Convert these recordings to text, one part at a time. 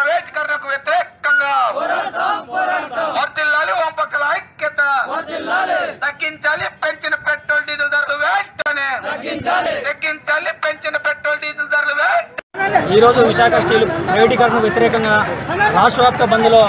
ప్రైవేటీకరణకు వ్యతిరేకంగా వర్ధిల్లాలి వామపక్షాల ఐక్యత తగ్గించాలి పెంచిన పెట్రోల్ డీజిల్ ధరలు వెంటనే తగ్గించాలి పెంచిన పెట్రోల్ డీజిల్ ధరలు వెంటనే ఈరోజు విశాఖ స్టీల్ ప్రైవేటీకరణకు వ్యతిరేకంగా రాష్ట్ర వ్యాప్త బంద్లో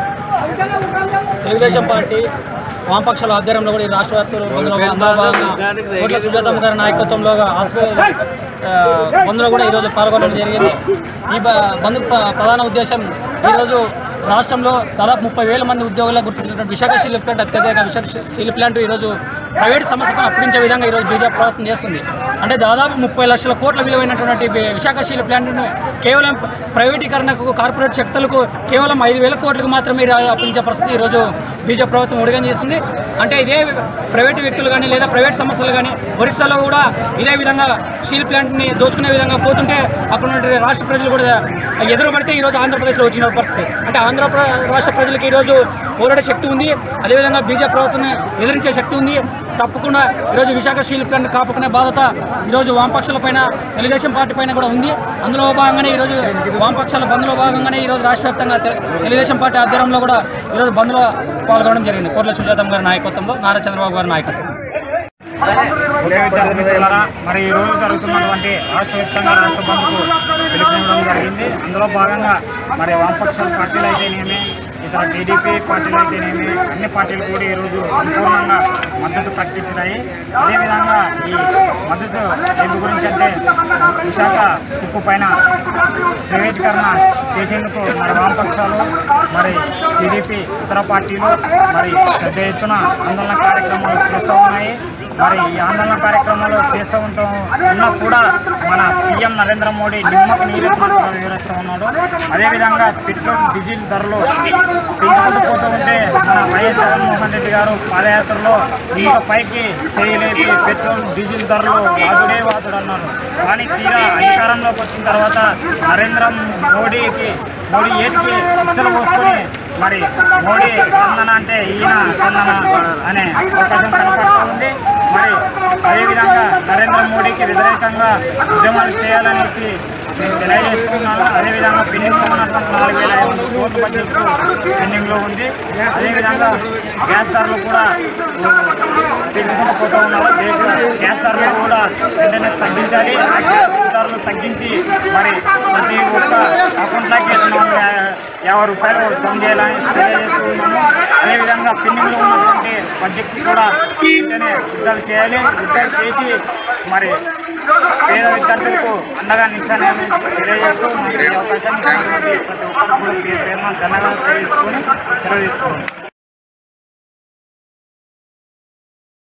తెలుగుదేశం పార్టీ వామపక్షాల ఆధ్వర్యంలో కూడా ఈ రాష్ట్ర వ్యాప్త బంద్లో అందులో భాగంగా కోట్ల సుజాతమ్మ గారి నాయకత్వంలో హాస్పిటల్ బంద్లో కూడా ఈరోజు పాల్గొనడం జరిగింది ఈ బ- బంద్ ప్ర- ప్రధాన ఉద్దేశం ఈరోజు రాష్ట్రంలో దాదాపు ముప్పై వేల మంది ఉద్యోగులకు గుర్తించినటువంటి విశాఖ స్టీల్ ప్లాంట్ అత్యధిక విశాఖ స్టీల్ ప్లాంట్ ఈరోజు ప్రైవేట్ సంస్థకు అప్పగించే విధంగా ఈరోజు బీజేపీ ప్రయత్నం చేస్తుంది అంటే దాదాపు ముప్పై లక్షల కోట్ల విలువైనటువంటి వి- విశాఖ స్టీల్ ప్లాంట్ను కేవలం ప్రైవేటీకరణకు కార్పొరేట్ శక్తులకు కేవలం ఐదు వేల కోట్లకు మాత్రమే రా- అప్పగించే పరిస్థితి ఈరోజు బీజేపీ ప్రభుత్వం ఉడిగం చేస్తుంది అంటే ఇదే ప్రైవేటు వ్యక్తులు కానీ లేదా ప్రైవేట్ సంస్థలు కానీ ఒరిస్సాలో కూడా ఇదే విధంగా స్టీల్ ప్లాంట్ని దోచుకునే విధంగా పోతుంటే అక్కడ ఉన్నటువంటి రాష్ట్ర ప్రజలు కూడా ఎదురు పడితే ఈరోజు ఆంధ్రప్రదేశ్లో వచ్చిన పరిస్థితి అంటే ఆంధ్ర ప్ర- రాష్ట్ర ప్రజలకు ఈరోజు పోరాడే శక్తి ఉంది అదేవిధంగా బీజేపీ ప్రభుత్వాన్ని ఎదిరించే శక్తి ఉంది తప్పకుండా ఈరోజు విశాఖ స్టీల్ ప్లాంట్ కాపుకునే బాధ్యత ఈరోజు వామపక్షాల పైన తెలుగుదేశం పార్టీ పైన కూడా ఉంది అందులో భాగంగానే ఈరోజు వామపక్షాల బంద్లో భాగంగానే ఈరోజు రాష్ట్ర వ్యాప్తంగా తె- తెలుగుదేశం పార్టీ ఆధ్వర్యంలో కూడా ఈరోజు బంద్లో పాల్గొనడం జరిగింది కోట్ల సుజాతం గారి నాయకత్వంలో నారా చంద్రబాబు గారి నాయకత్వం ఉదయ విద్యార్థి మిత్రులారా మరి ఈ రోజు జరుగుతున్నటువంటి రాష్ట్ర వ్యాప్తంగా రాష్ట్ర బంద్కు పిలుపునివ్వడం జరిగింది అందులో భాగంగా మరి వామపక్ష పార్టీలు అయితేనేమి ఇతర టీడీపీ పార్టీలు అయితేనేమి అన్ని పార్టీలు కూడా ఈరోజు సంపూర్ణంగా మద్దతు ప్రకటించినాయి అదేవిధంగా ఈ మద్దతు దేని గురించి అంటే విశాఖ ఉప్పు పైన ప్రైవేటీకరణ చేసేందుకు మరి వామపక్షాలు మరి టీడీపీ ఇతర పార్టీలు మరి పెద్ద ఎత్తున ఆందోళన కార్యక్రమాలు చేస్తూ ఉన్నాయి మరి ఈ ఆందోళన కార్యక్రమాలు చేస్తూ ఉంటాం ఉన్నా కూడా మన పిఎం నరేంద్ర మోడీ నిమ్మకు నీరెత్తినట్టు వివరిస్తూ ఉన్నాడు అదేవిధంగా పెట్రోల్ డీజిల్ ధరలు పెంచుకుంటూ పోతూ ఉంటే మన వైఎస్ జగన్మోహన్ రెడ్డి గారు పాదయాత్రలో ఇంకా పైకి చేయలేపి పెట్రోల్ డీజిల్ ధరలు వాదుడే వాదుడు అన్నారు కానీ తీరా అధికారంలోకి వచ్చిన తర్వాత నరేంద్ర మోడీకి మోడీ ఏటికి పిచ్చలు పోసుకొని మరి మోడీ చందన అంటే ఈయన చందన అనే అవకాశం కనపడుతూ ఉంది మరి అదేవిధంగా నరేంద్ర మోడీకి వ్యతిరేకంగా ఉద్యమాలు చేయాలనేసి నేను తెలియజేస్తున్నాను అదేవిధంగా పెండింగ్ ఉన్నటువంటి నాలుగు వేల ఐదు వందల కోట్ల బడ్జెట్ పెండింగ్లో ఉంది అదేవిధంగా గ్యాస్ ధరలు కూడా పెంచుకుంటూ పోతూ ఉన్నారు దేశ గ్యాస్ ధరలు కూడా వెంటనే తగ్గించాలి ఆ గ్యాస్ ధరలు తగ్గించి మరి ప్రతి ఒక్క అకౌంట్లోకి రెండు వందల యా- యాభై రూపాయలు జమ చేయాలని తెలియజేస్తూ ఉన్నాను అదేవిధంగా పెండింగ్లో ఉన్నటువంటి బడ్జెట్ కూడా వెంటనే విడుదల చేయాలి విడుదల చేసి మరి పేద విద్యార్థులకు అండగా నిలిచాలని తెలియజేస్తూ నాకు ఈ అవకాశాన్ని ఇచ్చినటువంటి ప్రతి ఒక్కరికి కూడా ప్రేమ ధన్యవాదాలు తెలియజేసుకొని సెలవు తీసుకున్నాను